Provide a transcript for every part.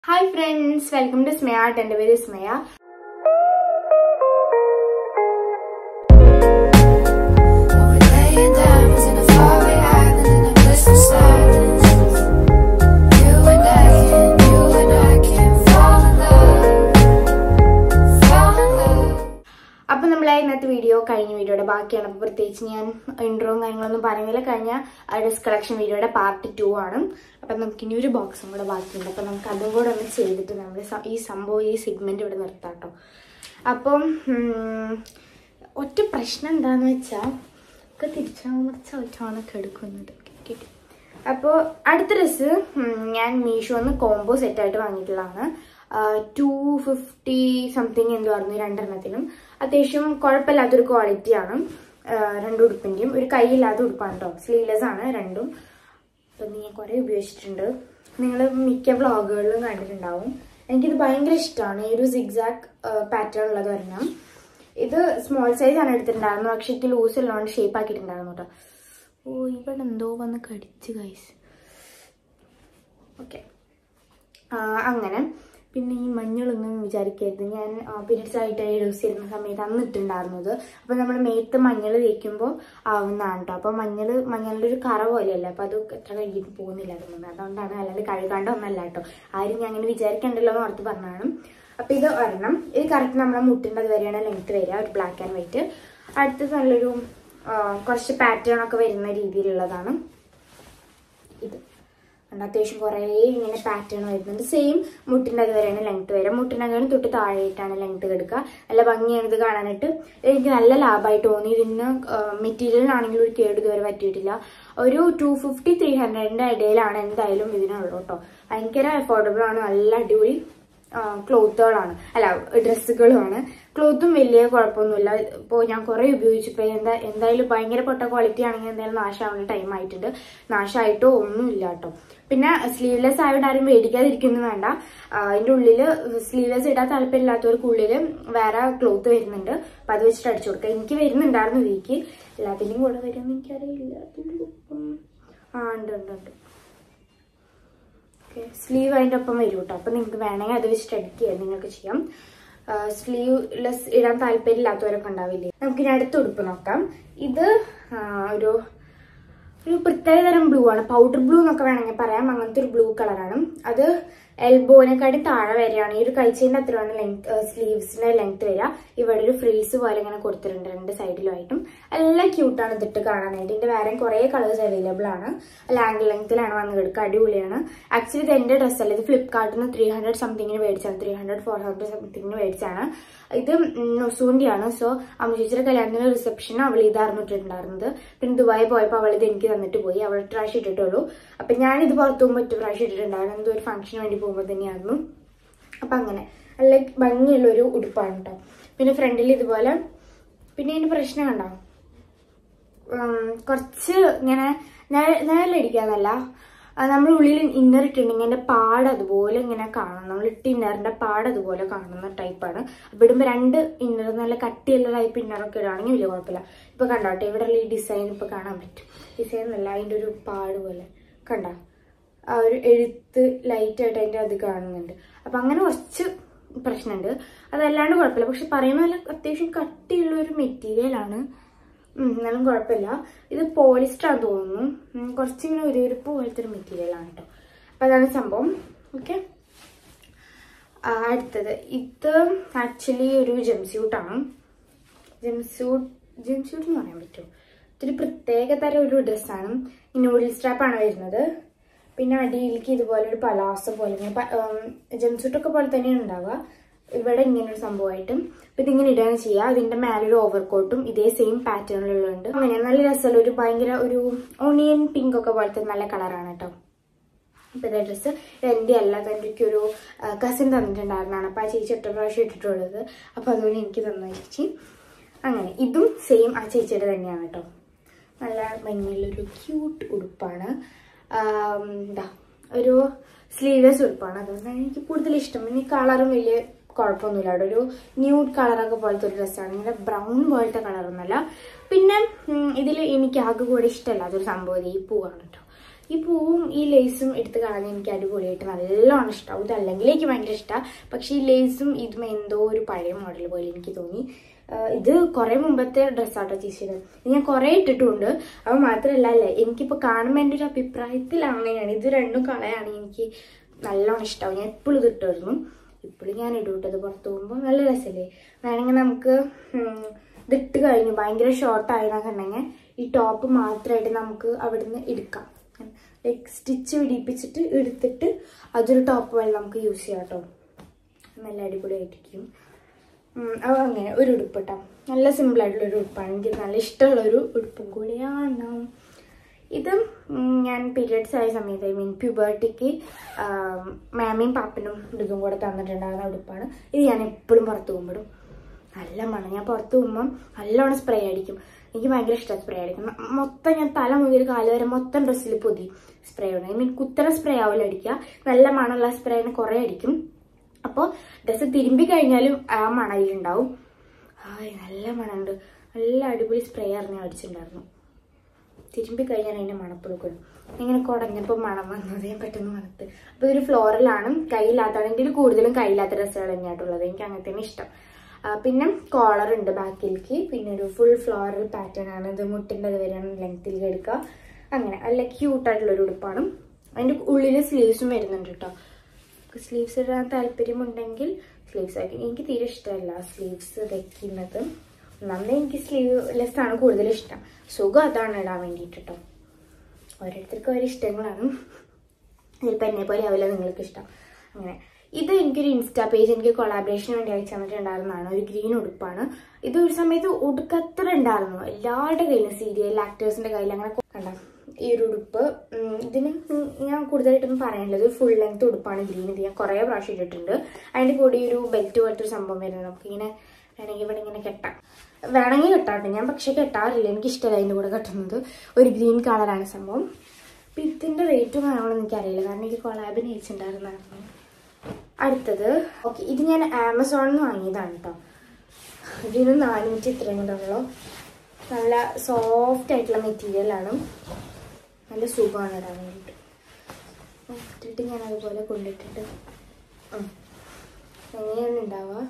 Hi friends welcome to Smaya art എൻ്റെ പേര് സ്മയ We're laying diamonds in a faraway island in a bliss of silence. You and I can, you and I can fall in love, fall in love. അപ്പം നമ്മളെ ഇന്നത്തെ video കഴിഞ്ഞ വീഡിയോയുടെ ബാക്കിയാണ് അപ്പോൾ പ്രത്യേകിച്ച് ഞാൻ ഇൻട്രോയും കാര്യങ്ങളൊന്നും പറയുന്നില്ല കഴിഞ്ഞ ഡ്രസ് കളക്ഷൻ വീഡിയോയുടെ പാർട്ട് ടു ആണ് അപ്പം നമുക്ക് ഇനി ഒരു ബോക്സും കൂടെ ബാക്കിയുണ്ട് അപ്പം നമുക്ക് അതും കൂടെ ഒന്ന് ചെയ്തിട്ട് നമ്മൾ സ- ഈ സംഭവം ഈ സെഗ്മെൻറ്റ് ഇവിടെ നിർത്താം കേട്ടോ അപ്പം ഉം, ഒറ്റ പ്രശ്നം എന്താന്ന് വെച്ചാൽ ഒക്കെ തിരിച്ചാമർച്ചാണ് എടുക്കുന്നത് കിട്ടി അപ്പോൾ അടുത്ത ഡ്രസ്സ് ഞാൻ മീഷോന്ന് കോംബോ സെറ്റായിട്ട് വാങ്ങിയിട്ടുള്ളതാണ് ടു ഫിഫ്റ്റി സംതിങ് എന്ന് പറഞ്ഞു രണ്ടെണ്ണത്തിനും അത്യാവശ്യം കുഴപ്പമില്ലാത്തൊരു ക്വാളിറ്റിയാണ് രണ്ട് ഉടുപ്പിൻ്റെയും ഒരു കൈയില്ലാത്ത ഉടുപ്പാണ് കേട്ടോ സ്ലീവ്ലെസ് ആണ് രണ്ടും അപ്പം ഞാൻ കുറേ ഉപയോഗിച്ചിട്ടുണ്ട് നിങ്ങൾ മിക്ക വ്ളോഗുകളിലും കണ്ടിട്ടുണ്ടാവും എനിക്കിത് ഭയങ്കര ഇഷ്ടമാണ് ഈ ഒരു സിഗ്സാക്ക് പാറ്റേൺ ഉള്ളത് ഒരെണ്ണം ഇത് സ്മോൾ സൈസ് ആണ് എടുത്തിട്ടുണ്ടായിരുന്നു പക്ഷെ എനിക്ക് ലൂസ് ഉള്ളതുകൊണ്ട് ഷേപ്പ് ആക്കിയിട്ടുണ്ടായിരുന്നു കേട്ടോ ഓ ഇവിടെ എന്തോ വന്ന് കടിച്ച് കൈസ് ഓക്കെ അങ്ങനെ പിന്നെ ഈ മഞ്ഞളൊന്നും വിചാരിക്കരുത് ഞാൻ പീരിയഡ്സ് ആയിട്ട് യൂസ് ചെയ്യുന്ന സമയത്ത് അന്ന് ഇട്ടുണ്ടായിരുന്നത് അപ്പോൾ നമ്മൾ മേത്ത് മഞ്ഞൾ തേക്കുമ്പോൾ ആവുന്നതാണ് കേട്ടോ അപ്പോൾ മഞ്ഞൾ മഞ്ഞളുടെ ഒരു കറ പോലെയല്ല അപ്പോൾ അത് എത്ര കഴിഞ്ഞിട്ട് പോകുന്നില്ല തോന്നുന്നത് അതുകൊണ്ടാണ് അല്ലാതെ കഴുകാണ്ട ഒന്നല്ല കേട്ടോ ആരും ഞാൻ അങ്ങനെ വിചാരിക്കണ്ടല്ലോ എന്ന് ഓർത്ത് പറഞ്ഞാണ് അപ്പോൾ ഇത് ഒരെണ്ണം ഇത് കറക്റ്റ് നമ്മളെ മുട്ടിൻ്റെ അത് വരെയാണ് ലെങ്ത് വരിക ഒരു ബ്ലാക്ക് ആൻഡ് വൈറ്റ് അടുത്തത് നല്ലൊരു ആ, കുറച്ച് പാറ്റേൺ ഒക്കെ വരുന്ന രീതിയിലുള്ളതാണ് ഇത് ഉണ്ട് അത്യാവശ്യം കുറേ ഇങ്ങനെ പാറ്റേൺ വരുന്നുണ്ട് സെയിം മുട്ടിൻ്റെ അത് വരെയാണ് ലെങ്ത് വരിക മുട്ടിനകം തൊട്ട് താഴെയായിട്ടാണ് ലെങ്ത് കിടക്കുക നല്ല ഭംഗിയാണ് ഇത് കാണാനായിട്ട് എനിക്ക് നല്ല ലാഭമായിട്ട് തോന്നി ഇതിന് മെറ്റീരിയലിനാണെങ്കിലും ഒരു കേട് ഇതുവരെ പറ്റിയിട്ടില്ല ഒരു ടു ഫിഫ്റ്റി ത്രീ ഹൺഡ്രഡിൻ്റെ ഇടയിലാണ് എന്തായാലും ഇതിനുള്ളൂ കേട്ടോ ഭയങ്കര അഫോർഡബിൾ ആണ് നല്ല അടിപൊളി ക്ലോത്തുകളാണ് അല്ല ഡ്രസ്സുകളുമാണ് ക്ലോത്തും വലിയ കുഴപ്പമൊന്നുമില്ല ഇപ്പോൾ ഞാൻ കുറേ ഉപയോഗിച്ചപ്പോൾ എന്താ എന്തായാലും ഭയങ്കര പൊട്ട ക്വാളിറ്റി ആണെങ്കിൽ എന്തായാലും നാശമാവുന്ന ടൈം ആയിട്ടുണ്ട് നാശമായിട്ടോ ഒന്നുമില്ല കേട്ടോ പിന്നെ സ്ലീവ്ലെസ് ആയതുകൊണ്ട് ആരും മേടിക്കാതിരിക്കുന്നു വേണ്ട ആ, അതിൻ്റെ ഉള്ളിൽ സ്ലീവ്ലെസ് ഇടാൻ താല്പര്യമില്ലാത്തവർക്ക് ഉള്ളിൽ വേറെ ക്ലോത്ത് വരുന്നുണ്ട് അപ്പം അത് വെച്ചിട്ട് അടിച്ചു കൊടുക്കുക എനിക്ക് വരുന്നുണ്ടായിരുന്നു ഇതിലേക്ക് എല്ലാത്തിൻ്റെയും കൂടെ വരുമെന്ന് എനിക്കറിയില്ല ഉം. ആ ഉണ്ട് ഉണ്ട് ഉണ്ട് ഓക്കെ സ്ലീവ് അതിൻ്റെ ഒപ്പം വരും കേട്ടോ അപ്പം നിങ്ങൾക്ക് വേണമെങ്കിൽ അത് വെച്ചിട്ട് എഡിറ്റ് ചെയ്യാം നിങ്ങൾക്ക് ചെയ്യാം സ്ലീവ്ലെസ് ഇടാൻ താല്പര്യമില്ലാത്തവരൊക്കെ ഉണ്ടാവില്ലേ നമുക്ക് ഇനി അടുത്ത ഉടുപ്പ് നോക്കാം ഇത് ആ, ഒരു ഒരു പ്രത്യേക തരം ബ്ലൂ ആണ് പൗഡർ ബ്ലൂ എന്നൊക്കെ വേണമെങ്കിൽ പറയാം അങ്ങനത്തെ ഒരു ബ്ലൂ കളറാണ് അത് എൽബോനെക്കാട്ടി താഴെ വരികയാണ് ഈ ഒരു കഴിച്ചതിൻ്റെ അത്രയാണ് ലെങ്ത് സ്ലീവ്സിന്റെ ലെങ്ത് വരിക ഇവിടെ ഒരു ഫ്രിൽസ് പോലെ ഇങ്ങനെ കൊടുത്തിട്ടുണ്ട് രണ്ട് സൈഡിലുമായിട്ടും എല്ലാം ക്യൂട്ടാണ് ഇതിട്ട് കാണാനായിട്ട് ഇതിന്റെ വേറെ കുറേ കളേഴ്സ് അവൈലബിൾ ആണ് ലാംഗിൾ ലെങ്ത്തിലാണ് വന്ന് കിടക്കുക അടിപൊളിയാണ് ആക്ച്വലി ഇത് എന്റെ ഡ്രസ്സ് അല്ല ഇത് ഫ്ലിപ്കാർട്ടിൽ നിന്ന് ത്രീ ഹൺഡ്രഡ് സംതിങ്ങിന് മേടിച്ചാണ് ത്രീ ഹൺഡ്രഡ് ഫോർ ഹൺഡ്രഡ് സംതിങ്ങിന് മേടിച്ചാണ് ഇത് നൊസൂണ്ടിയാണ് സോ അമ്മച്ചേച്ചിയുടെ കല്യാണത്തിന് റിസപ്ഷൻ അവൾ ഇതായിരുന്നു ഇട്ടിട്ടുണ്ടായിരുന്നത് പിന്നെ ദുബായി പോയപ്പോൾ അവൾ ഇത് എനിക്ക് തന്നിട്ട് പോയി അവൾ ഒരു പ്രാവശ്യം ഇട്ടിട്ടുള്ളൂ അപ്പൊ ഞാൻ ഇത് പുറത്തു പോകുമ്പോൾ ഒറ്റ പ്രാവശ്യം ഇട്ടിട്ടുണ്ടായിരുന്നു എന്തോ ഒരു ഫംഗ്ഷന് വേണ്ടി പോകുമ്പോൾ തന്നെയായിരുന്നു അപ്പൊ അങ്ങനെ നല്ല ഭംഗിയുള്ള ഒരു ഉടുപ്പാണ് കേട്ടോ പിന്നെ ഫ്രണ്ടിൽ ഇതുപോലെ പിന്നെ ഇതിന്റെ പ്രശ്നം കണ്ടോ ഉം, കുറച്ച് ഇങ്ങനെ നിഴലടിക്കാന്നല്ല നമ്മൾ ഉള്ളിൽ ഇന്നർ ഇട്ടിട്ടുണ്ടെങ്കിൽ അതിന്റെ പാട് അതുപോലെ ഇങ്ങനെ കാണും നമ്മൾ ഇട്ട ഇന്നറിന്റെ പാട് അതുപോലെ കാണുന്ന ടൈപ്പാണ് അപ്പൊ ഇടുമ്പോൾ രണ്ട് ഇന്നർ നല്ല കട്ടിയുള്ള ടൈപ്പ് ഇന്നറൊക്കെ ഇടുകയാണെങ്കിൽ വലിയ കുഴപ്പമില്ല ഇപ്പൊ കണ്ടോട്ടെ ഇവിടെ ഈ ഡിസൈൻ ഇപ്പൊ കാണാൻ പറ്റും ഡിസൈൻ അല്ല അതിന്റെ ഒരു പാട് പോലെ കണ്ട ആ ഒരു എഴുത്ത് ലൈറ്റ് ആയിട്ട് അതിന്റെ അത് കാണുന്നുണ്ട് അപ്പൊ അങ്ങനെ കുറച്ച് പ്രശ്നമുണ്ട് അതല്ലാണ്ട് കുഴപ്പമില്ല പക്ഷെ പറയുമ്പോൾ നല്ല അത്യാവശ്യം കട്ടിയുള്ള ഒരു മെറ്റീരിയൽ ആണ് ഉം, എന്നാലും കുഴപ്പമില്ല ഇത് പോളിസ്റ്റർ ആണെന്ന് തോന്നുന്നു ഉം, കുറച്ചിങ്ങനെ ഒരു ഉരുപ്പ് പോലത്തെ ഒരു മെറ്റീരിയൽ ആണ് കേട്ടോ അപ്പൊ അതാണ് സംഭവം ഓക്കെ അടുത്തത് ഇത് ആക്ച്വലി ഒരു ജംസ്യൂട്ടാണ് ജംസ്യൂട്ട് ജംസ്യൂട്ട് എന്ന് പറയാൻ പറ്റുമോ ഇതൊരു പ്രത്യേക തരം ഒരു ഡ്രസ്സാണ് ഈ നൂഡിൽ സ്ട്രാപ്പാണ് വരുന്നത് പിന്നെ അടിയിലേക്ക് ഇതുപോലെ ഒരു പലാസ പോലെ ഇങ്ങനെ ജംസ്യൂട്ടൊക്കെ പോലെ തന്നെയാണ് ഉണ്ടാവുക ഇവിടെ ഇങ്ങനെ ഒരു സംഭവമായിട്ടും അപ്പൊ ഇതിങ്ങനെ ഇടുകയാണ് ചെയ്യുക അതിന്റെ മേലെ ഒരു ഓവർകോട്ടും ഇതേ സെയിം പാറ്റേണിലുള്ളുണ്ട് അങ്ങനെ നല്ല രസമുള്ള ഒരു ഭയങ്കര ഒരു ഓണിയൻ പിങ്ക് ഒക്കെ പോലത്തെ നല്ല കളറാണ് കേട്ടോ ഇപ്പൊ ഇതേ ഡ്രസ്സ് എൻ്റെ അല്ല അതെൻ്റെ ഒരു കസിൻ തന്നിട്ടുണ്ടായിരുന്നതാണ് അപ്പൊ ആ ചേച്ചി ഒറ്റ പ്രാവശ്യം ഇട്ടിട്ടുള്ളത് അപ്പൊ അതുകൊണ്ട് എനിക്ക് തന്ന ചേച്ചി അങ്ങനെ ഇതും സെയിം ആ ചേച്ചിയുടെ തന്നെയാണ് കേട്ടോ നല്ല ഭംഗിയുള്ളൊരു ക്യൂട്ട് ഉടുപ്പാണ് ആം, എന്താ ഒരു സ്ലീവ്ലെസ് ഉടുപ്പാണ് അതുകൊണ്ടാണ് എനിക്ക് കൂടുതൽ ഇഷ്ടം ഇനി കളറും വലിയ കുഴപ്പമൊന്നുമില്ല അവിടെ ഒരു ന്യൂഡ് കളറൊക്കെ പോലത്തെ ഒരു ഡ്രസ്സാണ് ഇങ്ങനെ ബ്രൗൺ പോലത്തെ കളറൊന്നുമല്ല പിന്നെ ഇതിൽ എനിക്ക് ആകെ കൂടെ ഇഷ്ടമല്ലാത്തൊരു സംഭവം ഈ പൂവാണ് കേട്ടോ ഈ പൂവും ഈ ലേസും എടുത്ത് കളഞ്ഞ് എനിക്ക് അടിപൊളിയായിട്ട് നല്ലോണം ഇഷ്ടമാവും ഇതല്ലെങ്കിൽ എനിക്ക് ഭയങ്കര ഇഷ്ടമാണ് പക്ഷേ ഈ ലേസും ഇതും എന്തോ ഒരു പഴയ മോഡൽ പോലെ എനിക്ക് തോന്നി ആഹ് ഇത് കുറേ മുമ്പത്തെ ഡ്രസ്സാട്ടോ ചേച്ചിയുടെ ഇത് ഞാൻ കുറേ ഇട്ടിട്ടുണ്ട് അത് മാത്രമല്ല അല്ലേ എനിക്കിപ്പോൾ കാണുമ്പോൾ എൻ്റെ ഒരു അഭിപ്രായത്തിൽ അങ്ങനെയാണ് ഇത് രണ്ടും കളയാണ് എനിക്ക് നല്ലോണം ഇഷ്ടമാവും ഞാൻ എപ്പോഴും ഇത് ഇട്ടുമായിരുന്നു ഇപ്പോഴും ഞാൻ ഇടും കേട്ടോ ഇത് പുറത്ത് പോകുമ്പോൾ നല്ല രസമല്ലേ വേണമെങ്കിൽ നമുക്ക് ഉം, ഇത് ഇട്ട് കഴിഞ്ഞു ഭയങ്കര ഷോർട്ട് ആയതൊക്കെ ഉണ്ടെങ്കിൽ ഈ ടോപ്പ് മാത്രമായിട്ട് നമുക്ക് അവിടുന്ന് എടുക്കാം ലൈക്ക് സ്റ്റിച്ച് പിടിപ്പിച്ചിട്ട് എടുത്തിട്ട് അതൊരു ടോപ്പ് പോലെ നമുക്ക് യൂസ് ചെയ്യാം കേട്ടോ നല്ല അടിപൊളിയായിട്ടിരിക്കും ഉം, അത് അങ്ങനെ ഒരു ഉടുപ്പ് കേട്ടോ നല്ല സിമ്പിൾ ആയിട്ടുള്ള ഒരു ഉടുപ്പാണ് എനിക്ക് നല്ല ഇഷ്ടമുള്ള ഒരു ഉടുപ്പും കൂടിയാണ് ഇത് ഉം, ഞാൻ പീരിയഡ്സ് ആയ സമയത്ത് ഐ മീൻ പ്യൂബർട്ടിക്ക് മാമിയും പാപ്പനും ഇതും കൂടെ തന്നിട്ടുണ്ടായിരുന്ന ഉടുപ്പാണ് ഇത് ഞാൻ എപ്പോഴും പുറത്ത് പോകുമ്പോഴും നല്ല മണം ഞാൻ പുറത്ത് പോകുമ്പം നല്ലോണം സ്പ്രേ അടിക്കും എനിക്ക് ഭയങ്കര ഇഷ്ടമാണ് സ്പ്രേ അടിക്കും മ- മൊത്തം ഞാൻ തല മുതൽ കാല് വരെ മൊത്തം ഡ്രസ്സിൽ പൊതി സ്പ്രേ ആണ് ഐ മീൻ കുത്തര സ്പ്രേ ആവില്ല അടിക്കുക നല്ല മണമുള്ള സ്പ്രേനെ കുറേ അടിക്കും അപ്പോൾ ഡ്രസ്സ് തിരുമ്പി കഴിഞ്ഞാലും ആ മണയിലുണ്ടാവും ആയ് നല്ല മണമുണ്ട് നല്ല അടിപൊളി സ്പ്രേ ആയിരുന്നു ഞാൻ അടിച്ചിട്ടുണ്ടായിരുന്നു തിരുമ്പി കഴിഞ്ഞാൽ അതിൻ്റെ മണപ്പുളുക്കും ഇങ്ങനെ കുടഞ്ഞപ്പോൾ മണം വന്നത് ഞാൻ പെട്ടെന്ന് മണത്ത് അപ്പോൾ ഇതൊരു ഫ്ലോറലാണ് കയ്യില്ലാത്തതാണെങ്കിൽ കൂടുതലും കയ്യില്ലാത്ത ഡ്രസ്സുകൾ തന്നെയായിട്ടുള്ളത് എനിക്ക് അങ്ങനെ തന്നെ ഇഷ്ടം ആ, പിന്നെ കോളർ ഉണ്ട് ബാക്കിലേക്ക് പിന്നെ ഒരു ഫുൾ ഫ്ലോറൽ പാറ്റേൺ ആണ് ഇത് മുട്ടിൻ്റെ വരെയാണ് ലെങ്ത്തിൽ എടുക്കുക അങ്ങനെ നല്ല ക്യൂട്ടായിട്ടുള്ളൊരു ഉടുപ്പാണ് അതിൻ്റെ ഉള്ളിൽ സ്ലീവ്സും വരുന്നുണ്ട് കേട്ടോ സ്ലീവ്സ് ഇടാൻ താല്പര്യമുണ്ടെങ്കിൽ സ്ലീവ്സ് ആക്കി എനിക്ക് തീരെ ഇഷ്ടമല്ല സ്ലീവ്സ് വെക്കുന്നത് ഒന്നാമത് എനിക്ക് സ്ലീവ്ലെസ് ആണ് കൂടുതൽ ഇഷ്ടം സുഖം അതാണ് ഇടാൻ വേണ്ടിയിട്ട് കേട്ടോ ഓരോരുത്തർക്കും ഓരോ ഇഷ്ടങ്ങളാണ് ചിലപ്പോൾ എന്നെ പോലെ ആവില്ല നിങ്ങൾക്ക് ഇഷ്ടം അങ്ങനെ ഇത് എനിക്കൊരു ഇൻസ്റ്റാ പേജ് എനിക്ക് കൊളാബറേഷന് വേണ്ടി അയച്ചു തന്നിട്ടുണ്ടായിരുന്നതാണ് ഒരു ഗ്രീൻ ഉടുപ്പാണ് ഇത് ഒരു സമയത്ത് ഉടുക്കത്ര ഉണ്ടായിരുന്നു എല്ലാവരുടെ കയ്യിലും സീരിയൽ ആക്ടേഴ്സിന്റെ കയ്യിൽ അങ്ങനെ കണ്ട ഈ ഒരു ഉടുപ്പ് ഉം, ഇതിന് ഉം ഞാൻ കൂടുതലായിട്ടൊന്നും പറയാനുള്ളത് ഫുൾ ലെങ്ത് ഉടുപ്പാണ് ഗ്രീൻ ഇത് ഞാൻ കുറേ പ്രാവശ്യം ഇട്ടിട്ടുണ്ട് അതിന്റെ കൂടെ ഈ ഒരു ബെൽറ്റ് പോലത്തെ ഒരു സംഭവം വരുന്നത് നമുക്ക് ഇങ്ങനെ വേണമെങ്കിൽ ഇവിടെ ഇങ്ങനെ കെട്ടാം വേണമെങ്കിൽ കെട്ടാട്ടെ ഞാൻ പക്ഷെ കെട്ടാറില്ല എനിക്ക് ഇഷ്ടമല്ല അതിൻ്റെ കൂടെ കെട്ടുന്നത് ഒരു ഗ്രീൻ കളറാണ് സംഭവം അപ്പം ഇതിൻ്റെ റേറ്റും കാര്യങ്ങളൊന്നും എനിക്കറിയില്ല കാരണം എനിക്ക് കൊളാബിന് അയച്ചിട്ടുണ്ടായിരുന്നായിരുന്നു അടുത്തത് ഓക്കെ ഇത് ഞാൻ ആമസോണിൽ നിന്ന് വാങ്ങിയതാണ് കേട്ടോ ഇതിന് നാനൂറ്റി ഇത്രയും കൊണ്ടുള്ളൂ നല്ല സോഫ്റ്റ് ആയിട്ടുള്ള മെറ്റീരിയലാണ് നല്ല സുഖമാണ് ഇടാൻ വേണ്ടിയിട്ട് ഇട്ടിട്ട് ഞാൻ അതുപോലെ കൊണ്ടിട്ടിട്ട് ഉം. എങ്ങനെയാണ് ഉണ്ടാവുക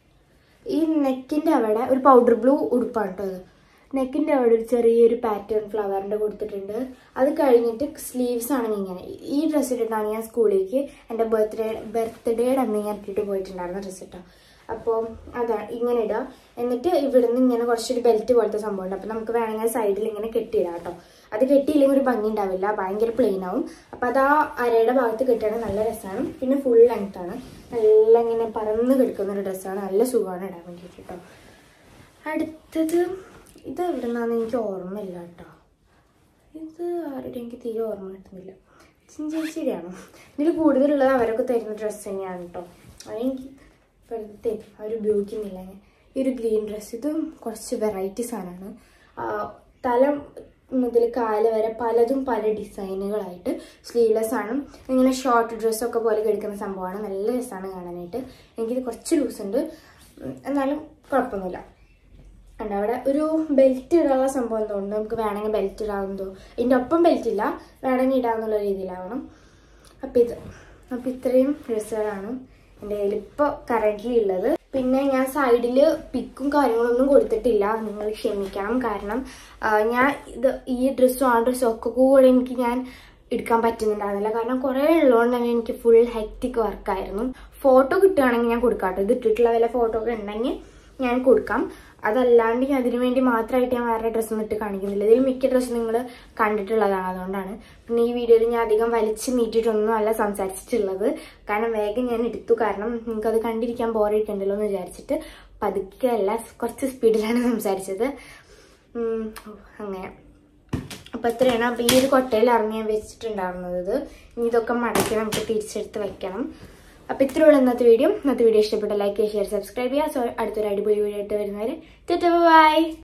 ഈ നെക്കിൻ്റെ അവിടെ ഒരു പൗഡർ ബ്ലൂ ഉടുപ്പാണ് കേട്ടോ അത് നെക്കിൻ്റെ അവിടെ ഒരു ചെറിയൊരു പാറ്റേൺ ഫ്ലവറിൻ്റെ കൊടുത്തിട്ടുണ്ട് അത് കഴിഞ്ഞിട്ട് സ്ലീവ്സ് ആണെങ്കിൽ ഇങ്ങനെ ഈ ഡ്രസ്സ് ഇട്ടിട്ടാണ് ഞാൻ സ്കൂളിലേക്ക് എൻ്റെ ബർത്ത്ഡേ ബർത്ത്ഡേയുടെ അന്ന് ഞാൻ ഇട്ടിട്ട് പോയിട്ടുണ്ടായിരുന്ന ഡ്രസ്സ് ഇട്ടോ അപ്പോൾ അതാണ് ഇങ്ങനെ ഇടുക എന്നിട്ട് ഇവിടുന്ന് ഇങ്ങനെ കുറച്ചൊരു ബെൽറ്റ് പോലത്തെ സംഭവം ഉണ്ട് അപ്പോൾ നമുക്ക് വേണമെങ്കിൽ സൈഡിൽ ഇങ്ങനെ കെട്ടിയിടാം കേട്ടോ അത് കെട്ടിയില്ലെങ്കിൽ ഒരു ഭംഗി ഉണ്ടാവില്ല ഭയങ്കര പ്ലെയിൻ ആവും അപ്പോൾ അത് ആ അരയുടെ ഭാഗത്ത് കെട്ടുകയാണെങ്കിൽ നല്ല രസമാണ് പിന്നെ ഫുൾ ലെങ്ത് ആണ് നല്ല ഇങ്ങനെ പറന്ന് കിടക്കുന്ന ഒരു ഡ്രസ്സാണ് നല്ല സുഖമാണ് ഇടാൻ വേണ്ടിയിട്ട് കേട്ടോ അടുത്തത് ഇത് എവിടെ നിന്നാന്ന് എനിക്ക് ഓർമ്മയില്ല കേട്ടോ ഇത് ആരുടെ എനിക്ക് തീരെ ഓർമ്മ കിട്ടുന്നില്ല ചിഞ്ചേച്ചിയുടെയാണോ ഇതിൽ കൂടുതലുള്ളത് അവരൊക്കെ തരുന്ന ഡ്രസ്സ് തന്നെയാണ് കേട്ടോ അതെനിക്ക് വെറുതെ അവർ ഉപയോഗിക്കുന്നില്ല ഞാൻ ഈ ഒരു ഗ്രീൻ ഡ്രസ്സ് ഇത് കുറച്ച് വെറൈറ്റി സാധനമാണ് തല മുതൽ കാല് വരെ പലതും പല ഡിസൈനുകളായിട്ട് സ്ലീവ്ലെസ് ആണ് ഇങ്ങനെ ഷോർട്ട് ഡ്രസ്സൊക്കെ പോലെ കിടക്കുന്ന സംഭവമാണ് നല്ല രസമാണ് കാണാനായിട്ട് എനിക്കിത് കുറച്ച് ലൂസ് ഉണ്ട് ഉം, എന്നാലും കുഴപ്പമൊന്നുമില്ല ഉണ്ട് അവിടെ ഒരു ബെൽറ്റ് ഇടാനുള്ള സംഭവം തോന്നുന്നു നമുക്ക് വേണമെങ്കിൽ ബെൽറ്റ് ഇടാവുന്നതോ ഇതിൻ്റെ ഒപ്പം ബെൽറ്റ് ഇല്ല വേണമെങ്കിൽ ഇടാവുന്നുള്ള രീതിയിലാവണം അപ്പം ഇത് അപ്പം ഇത്രയും ഡ്രസ്സുകളാണ് എൻ്റെ കയ്യിൽ ഇപ്പോൾ കറൻ്റ്ലി ഉള്ളത് പിന്നെ ഞാൻ സൈഡിൽ പിക്കും കാര്യങ്ങളൊന്നും കൊടുത്തിട്ടില്ല നിങ്ങൾ ക്ഷമിക്കണം കാരണം ആ, ഞാൻ ഇത് ഈ ഡ്രസ്സും ആ ഡ്രസ്സും ഒക്കെ കൂടെ എനിക്ക് ഞാൻ എടുക്കാൻ പറ്റുന്നുണ്ടായിരുന്നില്ല കാരണം കുറേ ഉള്ളതുകൊണ്ട് തന്നെ എനിക്ക് ഫുൾ ഹെക്റ്റിക് വർക്കായിരുന്നു ഫോട്ടോ കിട്ടുകയാണെങ്കിൽ ഞാൻ കൊടുക്കാം കേട്ടോ ഇത് ഇട്ടിട്ടുള്ള വല്ല ഫോട്ടോ ഒക്കെ ഉണ്ടെങ്കിൽ ഞാൻ കൊടുക്കാം അതല്ലാണ്ട് ഞാൻ അതിനു വേണ്ടി മാത്രമായിട്ട് ഞാൻ വേറെ ഡ്രസ്സൊന്നും ഇട്ട് കാണിക്കുന്നില്ല ഇതിൽ മിക്ക ഡ്രസ്സും നിങ്ങൾ കണ്ടിട്ടുള്ളതാണ് അതുകൊണ്ടാണ് പിന്നെ ഈ വീഡിയോയിൽ ഞാൻ അധികം വലിച്ച് നീട്ടിയിട്ടൊന്നും അല്ല സംസാരിച്ചിട്ടുള്ളത് കാരണം വേഗം ഞാൻ എടുത്തു കാരണം നിങ്ങൾക്കത് കണ്ടിരിക്കാൻ ബോറടിക്കണ്ടല്ലോ എന്ന് വിചാരിച്ചിട്ട് പതുക്കെ അല്ല കുറച്ച് സ്പീഡിലാണ് സംസാരിച്ചത് ഉം, ഓ, അങ്ങനെ അപ്പൊ ഇത്രയാണ് അപ്പൊ ഈ ഒരു കൊട്ടയിലായിരുന്നു ഞാൻ വെച്ചിട്ടുണ്ടായിരുന്നത് ഇത്. ഇനി ഇതൊക്കെ മടക്കി നമുക്ക് തിരിച്ചെടുത്ത് വെക്കണം അപ്പൊ ഇത്രയുള്ള ഇന്നത്തെ വീഡിയോ ഇന്നത്തെ വീഡിയോ ഇഷ്ടപ്പെട്ട ലൈക്ക് ഷെയർ സബ്സ്ക്രൈബ് ചെയ്യുക സോ അടുത്തൊരു അടിപൊളി വീഡിയോ ആയിട്ട് വരുന്നവരെ ബൈ